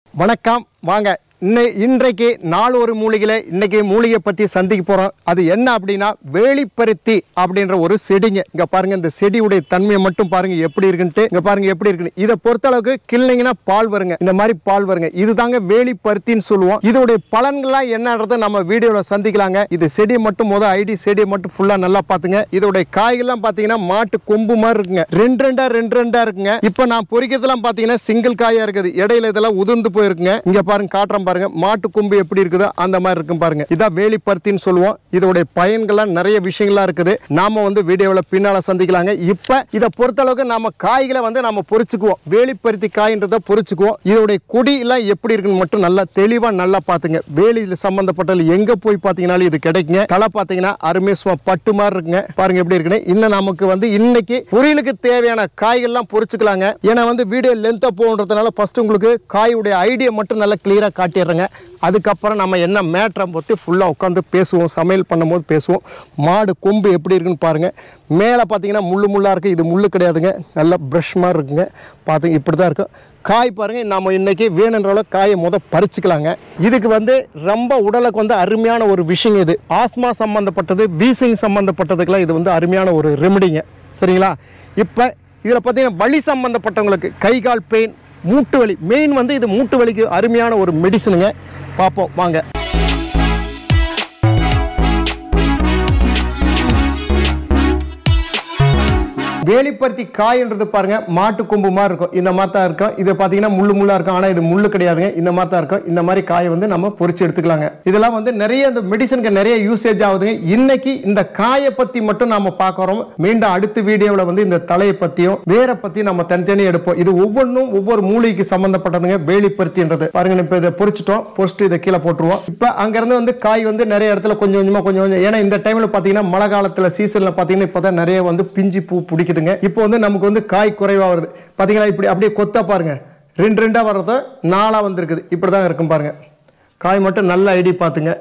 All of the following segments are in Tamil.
வணக்கம் வாங்க இன்னை இன்றைக்கு நாள் ஒரு மூலிகையில் இன்னைக்கு மூலிகை பற்றி சந்திக்க போகிறோம் அது என்ன அப்படின்னா வேலிப்பருத்தி அப்படின்ற ஒரு செடிங்க இங்கே பாருங்க இந்த செடியுடைய தன்மையை மட்டும் பாருங்க எப்படி இருக்குன்ட்டு இங்கே பாருங்க எப்படி இருக்குன்னு இதை பொறுத்தளவுக்கு கிள்ளிங்கன்னா பால் வருங்க இந்த மாதிரி பால் வருங்க இதுதாங்க வேலிப்பருத்தின்னு சொல்லுவோம் இதோடைய பலன்கள்லாம் என்னன்றதை நம்ம வீடியோவில் சந்திக்கலாங்க இது செடி மட்டும் முத ஐடி செடியை மட்டும் ஃபுல்லாக நல்லா பார்த்துங்க இதோடைய காய்கள்லாம் பார்த்தீங்கன்னா மாட்டு கொம்பு மாதிரி இருக்குங்க ரெண்டு ரெண்டா ரெண்டு ரெண்டா இருக்குங்க இப்போ நான் பொறிக்கிறதுலாம் பார்த்தீங்கன்னா சிங்கிள் காயா இருக்குது இடையில இதெல்லாம் உதிர்ந்து போயிருக்குங்க இங்க பாருங்க காட்டுறேன் பாருங்க மாட்டு கொம்பு எப்படி இருக்குதோ அந்த மாதிரி இருக்கும் பாருங்க இதான் வேலிப்பருத்தின்னு சொல்லுவோம் இதோடைய பயன்கள்லாம் நிறைய விஷயங்கள்லாம் இருக்குது நாம வந்து வீடியோவில் பின்னால சந்திக்கலாங்க இப்போ இதை பொறுத்தளவுக்கு நாம காய்களை வந்து நம்ம பொறிச்சுக்குவோம் வேலிப்பருத்தி காய்ன்றதை பொறிச்சுக்குவோம் இதோடைய கொடி எல்லாம் எப்படி இருக்குன்னு மட்டும் நல்லா தெளிவா நல்லா பார்த்துங்க வேலியில் சம்பந்தப்பட்டது எங்க போய் பார்த்தீங்கன்னாலும் இது கிடைக்குங்க தலை பார்த்தீங்கன்னா அருமேசுவா பட்டு மாதிரி இருக்குங்க பாருங்க எப்படி இருக்குன்னு இன்னும் நமக்கு வந்து இன்னைக்கு பொரியலுக்கு தேவையான காய்கள்லாம் பொறிச்சுக்கலாங்க ஏன்னா வந்து வீடியோ லென்த்தாக போகுன்றதுனால ஃபர்ஸ்ட் உங்களுக்கு காயுடைய ஐடியா மட்டும் நல்லா கிளியராக காட்டிடுறேங்க அதுக்கப்புறம் நம்ம என்ன மேட்ரை பற்றி ஃபுல்லாக உட்காந்து பேசுவோம் சமையல் பண்ணும்போது பேசுவோம் மாடு கொம்பு எப்படி இருக்குன்னு பாருங்கள் மேலே பார்த்தீங்கன்னா முள்ளு முள்ளாக இருக்குது இது முள்ளு கிடையாதுங்க நல்லா ப்ரஷ் மாதிரி இருக்குங்க பார்த்துங்க இப்படி தான் இருக்கும் காய் பாருங்க நம்ம இன்னைக்கு வேணுன்ற அளவு காயை முத பறிச்சுக்கலாங்க இதுக்கு வந்து ரொம்ப உடலுக்கு வந்து அருமையான ஒரு விஷயம் இது ஆஸ்மா சம்பந்தப்பட்டது வீசிங் சம்பந்தப்பட்டதுக்கெல்லாம் இது வந்து அருமையான ஒரு ரெமடிங்க சரிங்களா இப்போ இதில் பார்த்தீங்கன்னா வலி சம்பந்தப்பட்டவங்களுக்கு கை கால் பெயின் மூட்டு வலி மெயின் வந்து இது மூட்டு வலிக்கு அருமையான ஒரு மெடிசனுங்க பார்ப்போம் வாங்க வேலிப்பருத்தி காய்ன்றது பாருங்க மாட்டு கொம்பு மாதிரி இருக்கும் இந்த மாதிரி தான் இருக்கும் இது பார்த்தீங்கன்னா முள்ளு முள்ளா இருக்கும் ஆனால் இது முள்ளு கிடையாதுங்க இந்த மாதிரி தான் இருக்கும் இந்த மாதிரி காயை வந்து நம்ம பொரிச்சு எடுத்துக்கலாங்க இதெல்லாம் வந்து நிறைய இந்த மெடிசனுக்கு நிறைய யூசேஜ் ஆகுதுங்க இன்னைக்கு இந்த காயை பத்தி மட்டும் நாம பார்க்குறோம் மீண்டும் அடுத்த வீடியோவில் வந்து இந்த தலையை பத்தியும் வேற பத்தி நம்ம தனித்தனி எடுப்போம் இது ஒவ்வொன்றும் ஒவ்வொரு மூலிகைக்கு சம்பந்தப்பட்டதுங்க வேலிப்பருத்தின்றது பாருங்க இப்போ இதை பொரிச்சிட்டோம் பொரிச்சிட்டு இதை கீழே போட்டுருவோம் இப்போ அங்கிருந்து வந்து காய் வந்து நிறைய இடத்துல கொஞ்சம் கொஞ்சமா கொஞ்சம் கொஞ்சம் ஏன்னா இந்த டைம்ல பார்த்தீங்கன்னா மழை காலத்துல சீசன்ல பார்த்தீங்கன்னா இப்போதான் நிறைய வந்து பிஞ்சு பூ பிடிக்குதுங்க இப்போ வந்து நமக்கு வந்து காய் குறைவா வருது பார்த்தீங்களா இப்படி அப்படியே கொத்தா பாருங்க ரெண்டு ரெண்டா வர்றது நாலா வந்திருக்குது இப்படி தான் இருக்கும் பாருங்க காய் மட்டும் நல்ல ஐடி பார்த்துங்க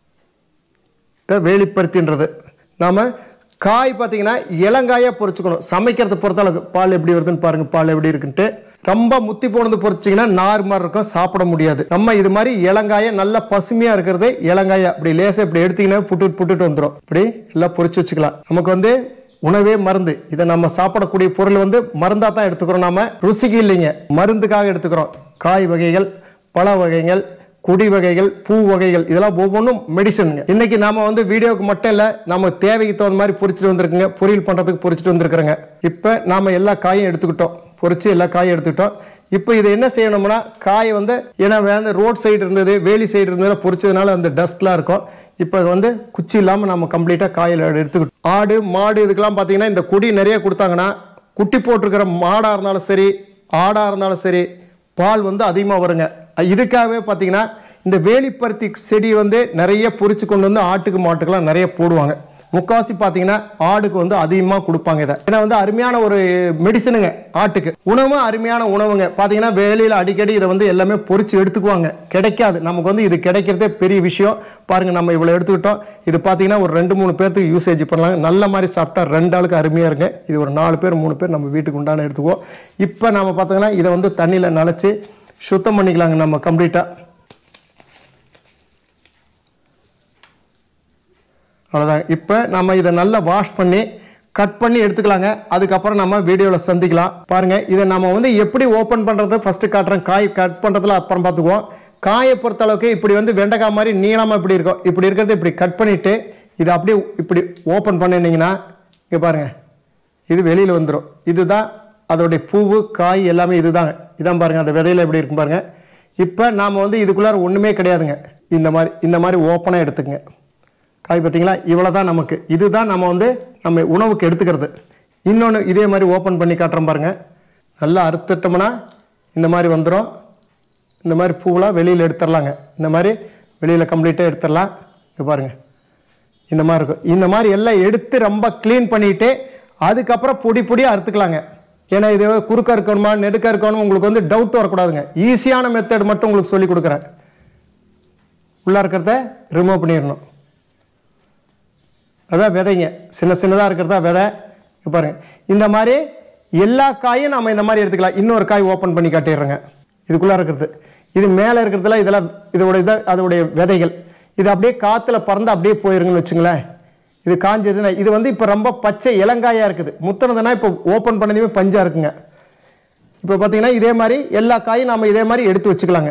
இதை வேலிப்பருத்தின்றது நாம காய் பார்த்தீங்கன்னா இளங்காயாக பொரிச்சுக்கணும் சமைக்கிறத பொறுத்தளவுக்கு பால் எப்படி வருதுன்னு பாருங்க பால் எப்படி இருக்குன்ட்டு ரொம்ப முத்தி போனது பொரிச்சிங்கன்னா நார் மாதிரி இருக்கும் சாப்பிட முடியாது நம்ம இது மாதிரி இளங்காய நல்லா பசுமையாக இருக்கிறது இளங்காய அப்படி லேசாக இப்படி எடுத்தீங்கன்னா புட்டு புட்டுட்டு வந்துடும் இப்படி எல்லாம் பொரிச்சு வச்சுக்கலாம் நமக்கு வந்து உணவே மருந்து இதை நம்ம சாப்பிடக்கூடிய பொருள் வந்து மருந்தாக தான் எடுத்துக்கிறோம் நாம ருசிக்கு இல்லைங்க மருந்துக்காக எடுத்துக்கிறோம் காய் வகைகள் பழ வகைகள் கொடி வகைகள் பூ வகைகள் இதெல்லாம் ஒவ்வொன்றும் மெடிசனுங்க இன்னைக்கு நாம வந்து வீடியோவுக்கு மட்டும் இல்லை நம்ம தேவைக்கு தகுந்த மாதிரி பொரிச்சிட்டு வந்திருக்குங்க பொரியல் பண்ணுறதுக்கு பொரிச்சிட்டு வந்திருக்கிறோங்க இப்போ நாம எல்லா காயும் எடுத்துக்கிட்டோம் பொரிச்சு எல்லா காயும் எடுத்துக்கிட்டோம் இப்போ இதை என்ன செய்யணும்னா காயை வந்து ஏன்னா வேந்த ரோட் சைடு இருந்தது வேலி சைடு இருந்தது பொரிச்சதுனால அந்த டஸ்ட்லாம் இருக்கும் இப்போ வந்து குச்சி இல்லாமல் நம்ம கம்ப்ளீட்டாக காயில் எடுத்துக்கிட்டோம் ஆடு மாடு இதுக்கெல்லாம் பார்த்தீங்கன்னா இந்த கொடி நிறைய கொடுத்தாங்கன்னா குட்டி போட்டிருக்கிற மாடாக இருந்தாலும் சரி ஆடாக இருந்தாலும் சரி பால் வந்து அதிகமாக வருங்க இதுக்காகவே பார்த்தீங்கன்னா இந்த வேலிப்பருத்தி செடி வந்து நிறைய பொரிச்சு கொண்டு வந்து ஆட்டுக்கு மாட்டுக்கெல்லாம் நிறைய போடுவாங்க முக்காவாசி பார்த்தீங்கன்னா ஆடுக்கு வந்து அதிகமாக கொடுப்பாங்க இதை ஏன்னா வந்து அருமையான ஒரு மெடிசனுங்க ஆட்டுக்கு உணவும் அருமையான உணவுங்க பார்த்தீங்கன்னா வேலையில் அடிக்கடி இதை வந்து எல்லாமே பொரிச்சு எடுத்துக்குவாங்க கிடைக்காது நமக்கு வந்து இது கிடைக்கிறதே பெரிய விஷயம் பாருங்க நம்ம இவ்வளோ எடுத்துக்கிட்டோம் இது பார்த்தீங்கன்னா ஒரு ரெண்டு மூணு பேர்த்துக்கு யூசேஜ் பண்ணலாம் நல்ல மாதிரி சாப்பிட்டா ரெண்டு ஆளுக்கு அருமையாக இருங்க இது ஒரு நாலு பேர் மூணு பேர் நம்ம வீட்டுக்கு உண்டான எடுத்துக்குவோம் இப்போ நம்ம பார்த்தீங்கன்னா இதை வந்து தண்ணியில் நனைச்சி சுத்தம் பண்ணிக்கலாங்க நம்ம கம்ப்ளீட்டாக அவ்வளோதான் இப்போ நம்ம இதை நல்லா வாஷ் பண்ணி கட் பண்ணி எடுத்துக்கலாங்க அதுக்கப்புறம் நம்ம வீடியோவில் சந்திக்கலாம் பாருங்கள் இதை நம்ம வந்து எப்படி ஓப்பன் பண்ணுறது ஃபஸ்ட்டு காட்டுறேன் காய் கட் பண்ணுறதுல அப்புறம் பார்த்துக்குவோம் காயை பொறுத்த அளவுக்கு இப்படி வந்து வெண்டைக்காய் மாதிரி நீளமாக இப்படி இருக்கும் இப்படி இருக்கிறது இப்படி கட் பண்ணிவிட்டு இதை அப்படியே இப்படி ஓப்பன் பண்ணினீங்கன்னா இங்கே பாருங்கள் இது வெளியில் வந்துடும் இதுதான் அதோடைய பூவு காய் எல்லாமே இதுதாங்க இதான் பாருங்கள் அந்த விதையில எப்படி இருக்கும் பாருங்கள் இப்போ நாம் வந்து இதுக்குள்ளார ஒன்றுமே கிடையாதுங்க இந்த மாதிரி இந்த மாதிரி ஓப்பனாக எடுத்துக்கங்க காய் பார்த்தீங்களா இவ்வளோ தான் நமக்கு இதுதான் நம்ம வந்து நம்ம உணவுக்கு எடுத்துக்கிறது இன்னொன்று இதே மாதிரி ஓப்பன் பண்ணி காட்டுறோம் பாருங்கள் நல்லா அறுத்துட்டோம்னா இந்த மாதிரி வந்துடும் இந்த மாதிரி பூவெலாம் வெளியில் எடுத்துடலாங்க இந்த மாதிரி வெளியில் கம்ப்ளீட்டாக எடுத்துடலாம் இங்க பாருங்கள் இந்த மாதிரி இருக்கும் இந்த மாதிரி எல்லாம் எடுத்து ரொம்ப க்ளீன் பண்ணிட்டு அதுக்கப்புறம் பொடி பொடியாக அறுத்துக்கலாங்க ஏன்னா இது குறுக்க இருக்கணுமா நெடுக்க இருக்கணும் உங்களுக்கு வந்து டவுட் வரக்கூடாதுங்க ஈஸியான மெத்தட் மட்டும் உங்களுக்கு சொல்லி கொடுக்குறேன் உள்ளே இருக்கிறத ரிமூவ் பண்ணிடணும் அதான் விதைங்க சின்ன சின்னதாக இருக்கிறதா விதை இங்க பாருங்க இந்த மாதிரி எல்லா காயும் நம்ம இந்த மாதிரி எடுத்துக்கலாம் இன்னொரு காய் ஓப்பன் பண்ணி காட்டிடுறேங்க இதுக்குள்ளே இருக்கிறது இது மேலே இருக்கிறதுல இதெல்லாம் இதோட இதை அதோடைய விதைகள் இது அப்படியே காற்றுல பறந்து அப்படியே போயிருங்கன்னு வச்சுங்களேன் இது காஞ்சதுன்னா இது வந்து இப்போ ரொம்ப பச்சை இளங்காயாக இருக்குது முத்தினதுன்னா இப்போ ஓப்பன் பண்ணதுமே பஞ்சாக இருக்குங்க இப்போ பார்த்தீங்கன்னா இதே மாதிரி எல்லா காயும் நம்ம இதே மாதிரி எடுத்து வச்சுக்கலாங்க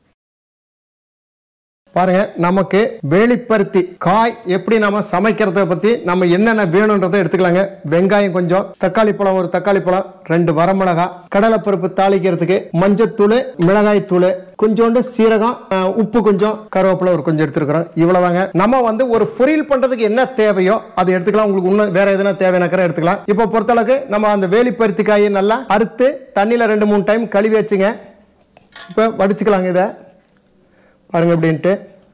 பாருங்க நமக்கு வேலிப்பருத்தி காய் எப்படி நம்ம சமைக்கிறத பத்தி நம்ம என்னென்ன வேணுன்றதை எடுத்துக்கலாங்க வெங்காயம் கொஞ்சம் தக்காளி பழம் ஒரு தக்காளி பழம் ரெண்டு வரமிளகா கடலைப்பருப்பு தாளிக்கிறதுக்கு மஞ்சத்தூள் மிளகாய் தூள் கொஞ்சோண்டு சீரகம் அஹ், உப்பு கொஞ்சம் கருவேப்பிலை ஒரு கொஞ்சம் எடுத்துருக்கிறோம் இவ்வளவுதாங்க நம்ம வந்து ஒரு பொரியல் பண்றதுக்கு என்ன தேவையோ அதை எடுத்துக்கலாம் உங்களுக்கு இன்னும் வேற எதுனா தேவையான எடுத்துக்கலாம் இப்போ பொறுத்தளவுக்கு நம்ம அந்த வேலிப்பருத்தி காயை நல்லா அறுத்து தண்ணியில் ரெண்டு மூணு டைம் கழுவி வச்சுங்க இப்போ வடிச்சுக்கலாங்க இதை பாருங்க அப்படின்ட்டு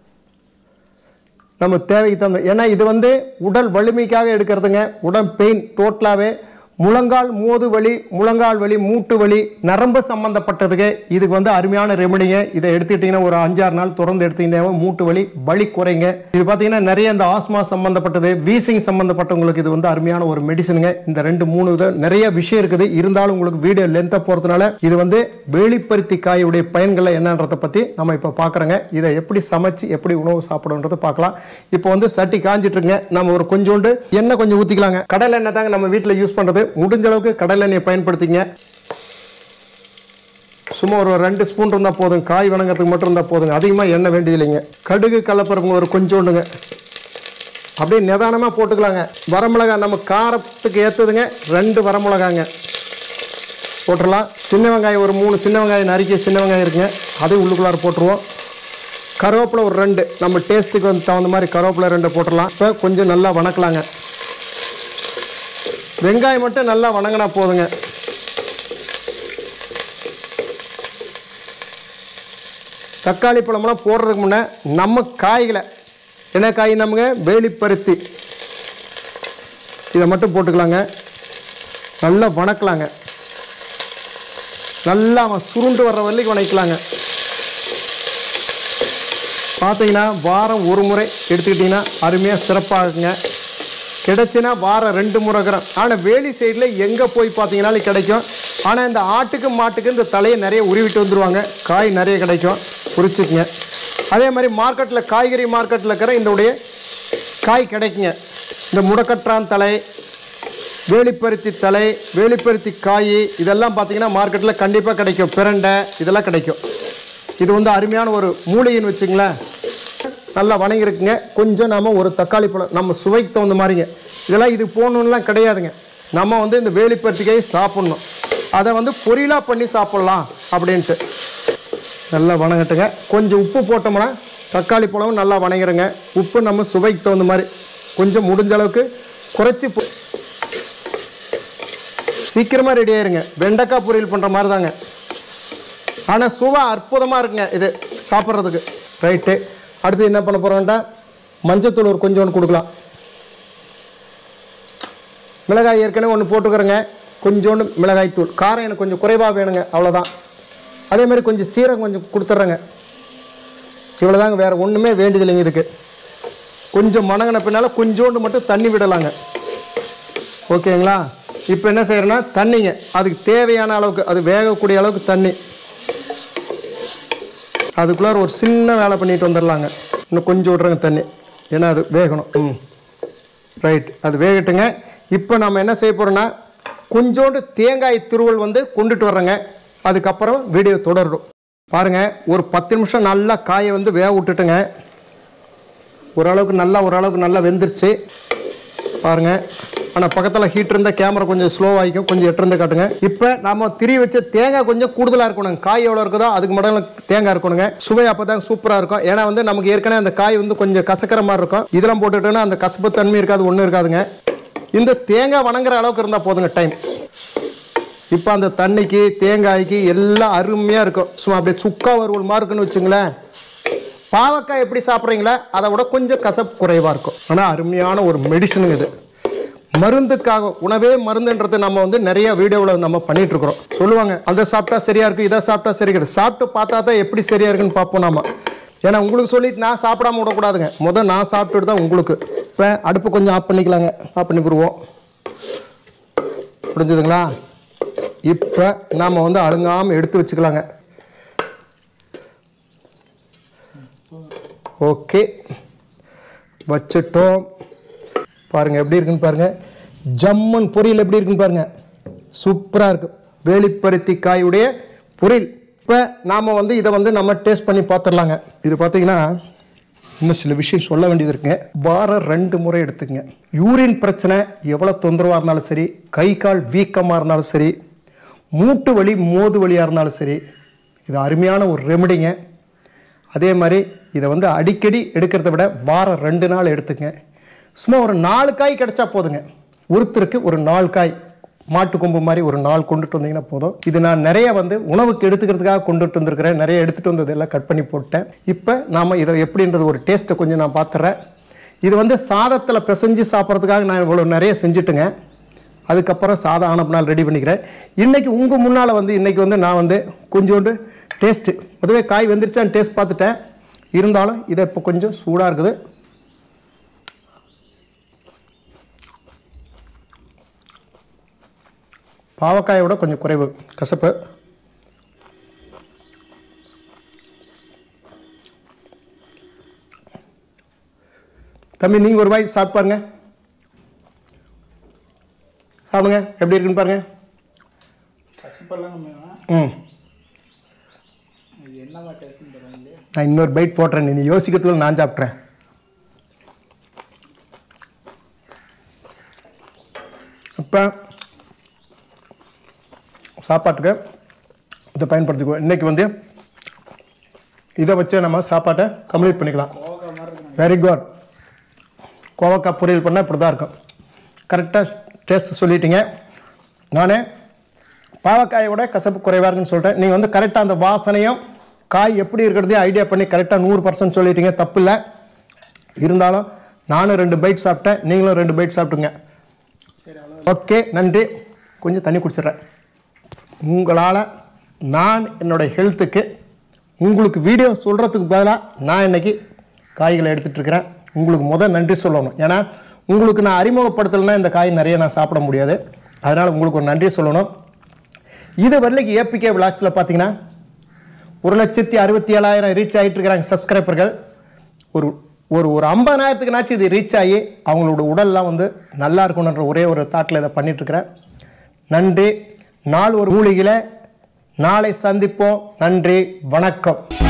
நம்ம தேவைக்கு தகுந்த ஏன்னா இது வந்து உடல் வலிமைக்காக எடுக்கிறதுங்க உடல் பெயின் டோட்டலாகவே முழங்கால் மோது வலி முழங்கால் வலி மூட்டு வலி நரம்பு சம்பந்தப்பட்டதுக்கு இதுக்கு வந்து அருமையான ரெமடிங்க இதை எடுத்துக்கிட்டிங்கன்னா ஒரு அஞ்சாறு நாள் தொடர்ந்து எடுத்தீங்கன்னா மூட்டு வலி வலி குறைங்க இது பார்த்தீங்கன்னா நிறைய இந்த ஆஸ்மா சம்பந்தப்பட்டது வீசிங் சம்பந்தப்பட்டவங்களுக்கு இது வந்து அருமையான ஒரு மெடிசனுங்க இந்த ரெண்டு மூணு இது நிறைய விஷயம் இருக்குது இருந்தாலும் உங்களுக்கு வீடியோ லென்த்தை போகிறதுனால இது வந்து வேலிப்பருத்தி காயுடைய பயன்களை என்னன்றதை பற்றி நம்ம இப்போ பார்க்குறோங்க இதை எப்படி சமைச்சு எப்படி உணவு சாப்பிடுன்றதை பார்க்கலாம் இப்போ வந்து சட்டி காஞ்சிட்டு இருக்குங்க நம்ம ஒரு கொஞ்சோண்டு எண்ணெய் கொஞ்சம் ஊற்றிக்கலாங்க கடலை எண்ணெய் தாங்க நம்ம வீட்டில் யூஸ் பண்ணுறது முடிஞ்ச அளவுக்கு கடலை எண்ணெயை பயன்படுத்திங்க சும்மா ஒரு ரெண்டு ஸ்பூன் இருந்தால் போதும் காய் வணங்குறதுக்கு மட்டும் இருந்தால் போதுங்க அதிகமாக எண்ணெய் வேண்டியது இல்லைங்க கடுகு கடலப்பருப்புங்க ஒரு கொஞ்சோண்டுங்க அப்படியே நிதானமாக போட்டுக்கலாங்க வரமிளகாய் நம்ம காரத்துக்கு ஏற்றுதுங்க ரெண்டு வரமிளகாங்க போட்டுடலாம் சின்ன வெங்காயம் ஒரு மூணு சின்ன வெங்காயம் நறுக்கிய சின்ன வெங்காயம் இருக்குங்க அதையும் உள்ளுக்குள்ளார போட்டுருவோம் கருவேப்பிலை ஒரு ரெண்டு நம்ம டேஸ்ட்டுக்கு வந்து தகுந்த மாதிரி கருவேப்பிலை ரெண்டு போட்டுடலாம் இப்போ கொஞ்சம் நல்லா வணக்கலாங்க வெங்காயம் மட்டும் நல்லா வணங்கினா போதுங்க தக்காளி பழமெல்லாம் போடுறதுக்கு முன்னே நம்ம காய்களை என்ன காய் நமங்க வேலிப்பருத்தி இதை மட்டும் போட்டுக்கலாங்க நல்லா வணக்கலாங்க நல்லா அவன் சுருண்டு வர்ற வரைக்கும் வணக்கலாங்க பார்த்தீங்கன்னா வாரம் ஒரு முறை எடுத்துக்கிட்டிங்கன்னா அருமையாக சிறப்பாகுங்க கிடைச்சுன்னா வாரம் ரெண்டு முறை கிராம் ஆனால் வேலி சைடில் எங்கே போய் பார்த்தீங்கன்னாலும் கிடைக்கும் ஆனால் இந்த ஆட்டுக்கு மாட்டுக்கு இந்த தலையை நிறைய உருவிட்டு வந்துருவாங்க காய் நிறைய கிடைக்கும் குறிச்சிக்குங்க அதே மாதிரி மார்க்கெட்டில் காய்கறி மார்க்கெட்டில் இருக்கிற இந்த உடைய காய் கிடைக்குங்க இந்த முடக்கற்றான் தலை வேலிப்பருத்தி தலை வேலிப்பருத்தி காய் இதெல்லாம் பார்த்தீங்கன்னா மார்க்கெட்டில் கண்டிப்பாக கிடைக்கும் பிரண்டை இதெல்லாம் கிடைக்கும் இது வந்து அருமையான ஒரு மூலிகைன்னு வச்சுங்களேன் நல்லா வணங்கிருக்குங்க கொஞ்சம் நாம ஒரு தக்காளி பழம் நம்ம சுவைக்கு தகுந்த மாதிரிங்க இதெல்லாம் இது போகணுன்னுலாம் கிடையாதுங்க நம்ம வந்து இந்த வேலிப்பருத்திக்காய் சாப்பிட்ணும் அதை வந்து பொரியலாக பண்ணி சாப்பிட்லாம் அப்படின்ட்டு நல்லா வணங்கட்டுங்க கொஞ்சம் உப்பு போட்டோம்னா தக்காளி பழமும் நல்லா வணங்கிருங்க உப்பு நம்ம சுவைக்கு தகுந்த மாதிரி கொஞ்சம் முடிஞ்ச அளவுக்கு குறைச்சி போ சீக்கிரமாக ரெடி ஆயிருங்க வெண்டைக்காய் பொரியல் பண்ணுற மாதிரி தாங்க ஆனால் சுவை அற்புதமாக இருக்குங்க இது சாப்பிட்றதுக்கு ரைட்டு அடுத்து என்ன பண்ண போகிறோம்டா மஞ்சத்தூள் ஒரு கொஞ்சோண்டு கொடுக்கலாம் மிளகாய் ஏற்கனவே ஒன்று போட்டுக்கிறேங்க கொஞ்சோண்டு மிளகாய் தூள் காரம் எனக்கு கொஞ்சம் குறைவாக வேணுங்க அவ்வளோதான் அதே மாதிரி கொஞ்சம் சீரகம் கொஞ்சம் கொடுத்துட்றேங்க இவ்வளோதாங்க வேறு ஒன்றுமே வேண்டியதில்லைங்க இதுக்கு கொஞ்சம் மணங்கின பின்னால் கொஞ்சோண்டு மட்டும் தண்ணி விடலாங்க ஓகேங்களா இப்போ என்ன செய்யறோன்னா தண்ணிங்க அதுக்கு தேவையான அளவுக்கு அது வேகக்கூடிய அளவுக்கு தண்ணி அதுக்குள்ளார ஒரு சின்ன வேலை பண்ணிட்டு வந்துடலாங்க இன்னும் கொஞ்சம் விட்றங்க தண்ணி ஏன்னா அது வேகணும் ம் ரைட் அது வேகட்டுங்க இப்போ நம்ம என்ன செய்ய போகிறோன்னா கொஞ்சோண்டு தேங்காய் துருவல் வந்து கொண்டுட்டு வர்றேங்க அதுக்கப்புறம் வீடியோ தொடரும் பாருங்க ஒரு பத்து நிமிஷம் நல்லா காயை வந்து வேக விட்டுட்டுங்க ஓரளவுக்கு நல்லா ஓரளவுக்கு நல்லா வெந்துருச்சு பாருங்க ஆனால் பக்கத்தில் ஹீட் இருந்தால் கேமரா கொஞ்சம் ஸ்லோவாகிக்கும் கொஞ்சம் எட்டிருந்து காட்டுங்க இப்போ நாம திரி வச்ச தேங்காய் கொஞ்சம் கூடுதலாக இருக்கணுங்க காய் எவ்வளோ இருக்குதோ அதுக்கு மட்டும் தேங்காய் இருக்கணுங்க சுவை அப்போ தான் சூப்பராக இருக்கும் ஏன்னா வந்து நமக்கு ஏற்கனவே அந்த காய் வந்து கொஞ்சம் கசக்கிற மாதிரி இருக்கும் இதெல்லாம் போட்டுட்டோன்னா அந்த கசப்பு தன்மை இருக்காது ஒன்றும் இருக்காதுங்க இந்த தேங்காய் வணங்குற அளவுக்கு இருந்தால் போதுங்க டைம் இப்போ அந்த தண்ணிக்கு தேங்காய்க்கு எல்லாம் அருமையாக இருக்கும் சும்மா அப்படியே சுக்கா வறுவல் மாதிரி இருக்குன்னு வச்சுங்களேன் பாவக்காய் எப்படி சாப்பிட்றீங்களா அதை விட கொஞ்சம் கசப்பு குறைவாக இருக்கும் ஆனால் அருமையான ஒரு மெடிசனுங்க இது மருந்துக்காக உணவே மருந்துன்றது நம்ம வந்து நிறைய வீடியோவில் நம்ம பண்ணிட்டு இருக்கிறோம் சொல்லுவாங்க அதை சாப்பிட்டா சரியா இருக்கு இதை சாப்பிட்டா சரி கிடையாது சாப்பிட்டு பார்த்தா தான் எப்படி சரியா இருக்குன்னு பார்ப்போம் நாம ஏன்னா உங்களுக்கு சொல்லிட்டு நான் சாப்பிடாம விடக்கூடாதுங்க முதல் நான் சாப்பிட்டுட்டு தான் உங்களுக்கு இப்போ அடுப்பு கொஞ்சம் ஆஃப் பண்ணிக்கலாங்க ஆஃப் பண்ணி விடுவோம் புரிஞ்சுதுங்களா இப்போ நாம் வந்து அழுங்காமல் எடுத்து வச்சுக்கலாங்க ஓகே வச்சுட்டோம் பாருங்கள் எப்படி இருக்குன்னு பாருங்கள் ஜம்மன் பொரியல் எப்படி இருக்குன்னு பாருங்கள் சூப்பராக இருக்கும் வேலிப்பருத்தி காயுடைய பொரியல் இப்போ நாம் வந்து இதை வந்து நம்ம டேஸ்ட் பண்ணி பார்த்துடலாங்க இது பார்த்தீங்கன்னா இன்னும் சில விஷயம் சொல்ல வேண்டியது இருக்குங்க வாரம் ரெண்டு முறை எடுத்துக்கங்க யூரின் பிரச்சனை எவ்வளோ தொந்தரவாக இருந்தாலும் சரி கை கால் வீக்கமாக இருந்தாலும் சரி மூட்டு வலி மோது வலியாக இருந்தாலும் சரி இது அருமையான ஒரு ரெமடிங்க அதே மாதிரி இதை வந்து அடிக்கடி எடுக்கிறத விட வாரம் ரெண்டு நாள் எடுத்துங்க சும்மா ஒரு நாலு காய் கிடைச்சா போதுங்க ஒருத்தருக்கு ஒரு நாலு காய் மாட்டு கொம்பு மாதிரி ஒரு நாள் கொண்டுட்டு வந்தீங்கன்னா போதும் இது நான் நிறைய வந்து உணவுக்கு எடுத்துக்கிறதுக்காக கொண்டுட்டு வந்திருக்கிறேன் நிறைய எடுத்துகிட்டு வந்தது எல்லாம் கட் பண்ணி போட்டேன் இப்போ நாம் இதை எப்படின்றது ஒரு டேஸ்ட்டை கொஞ்சம் நான் பார்த்துறேன் இது வந்து சாதத்தில் பிசைஞ்சு சாப்பிட்றதுக்காக நான் இவ்வளோ நிறைய செஞ்சுட்டுங்க அதுக்கப்புறம் சாதம் ஆனப்பனால் ரெடி பண்ணிக்கிறேன் இன்றைக்கி உங்கள் முன்னால் வந்து இன்றைக்கி வந்து நான் வந்து கொஞ்சோண்டு டேஸ்ட்டு அதுவே காய் வெந்துருச்சான்னு டேஸ்ட் பார்த்துட்டேன் இருந்தாலும் இதை இப்போ கொஞ்சம் சூடாக இருக்குது பாவக்காயை விட கொஞ்சம் குறைவு கசப்பு தம்பி நீங்கள் ஒரு வாய் சாப்பிட்டு பாருங்க சாப்பிடுங்க எப்படி இருக்குன்னு பாருங்க கசப்பெல்லாம் வேணாம் ம் இது என்னவா டேஸ்ட்னு தருவாங்களே நான் இன்னொரு பைட் போட்டுறேன் நீ யோசிக்கிறதுக்குள்ள நான் சாப்பிட்றேன் இப்போ சாப்பாட்டுக்கு இதை பயன்படுத்திக்குவோம் இன்றைக்கி வந்து இதை வச்சு நம்ம சாப்பாட்டை கம்ப்ளீட் பண்ணிக்கலாம் கோவக்காய் மாதிரி இருக்கு வெரி குட் கோவக்காய் பொரியல் பண்ணால் இப்படி தான் இருக்கும் கரெக்டாக டேஸ்ட் சொல்லிட்டீங்க நான் பாவக்காயை விட கசப்பு குறைவாக இருக்குன்னு சொல்லிட்டேன் நீங்கள் வந்து கரெக்டாக அந்த வாசனையும் காய் எப்படி இருக்கிறதையும் ஐடியா பண்ணி கரெக்டாக நூறு பர்சன்ட் சொல்லிட்டீங்க தப்பு இல்லை இருந்தாலும் நானும் ரெண்டு பைட் சாப்பிட்டேன் நீங்களும் ரெண்டு பைட் சாப்பிட்டுங்க சரி அவ்வளோ ஓகே நன்றி கொஞ்சம் தண்ணி குடிச்சிடுறேன் உங்களால் நான் என்னோடய ஹெல்த்துக்கு உங்களுக்கு வீடியோ சொல்கிறதுக்கு பதிலாக நான் இன்னைக்கு காய்களை எடுத்துகிட்டு இருக்கிறேன் உங்களுக்கு முதல் நன்றி சொல்லணும் ஏன்னா உங்களுக்கு நான் அறிமுகப்படுத்தலைன்னா இந்த காய் நிறைய நான் சாப்பிட முடியாது அதனால் உங்களுக்கு ஒரு நன்றி சொல்லணும் இது வரலைக்கு ஏபிகே விளாக்ஸில் பார்த்தீங்கன்னா ஒரு லட்சத்தி அறுபத்தி ஏழாயிரம் ரீச் ஆகிட்டு இருக்கிறாங்க சப்ஸ்கிரைபர்கள் ஒரு ஒரு ஒரு ஐம்பதாயிரத்துக்குனாச்சும் இது ரீச் ஆகி அவங்களோட உடல்லாம் வந்து நல்லா இருக்கணுன்ற ஒரே ஒரு தாட்டில் இதை பண்ணிகிட்ருக்கிறேன் நன்றி நாள் ஒரு மூலிகையில் நாளை சந்திப்போம் நன்றி வணக்கம்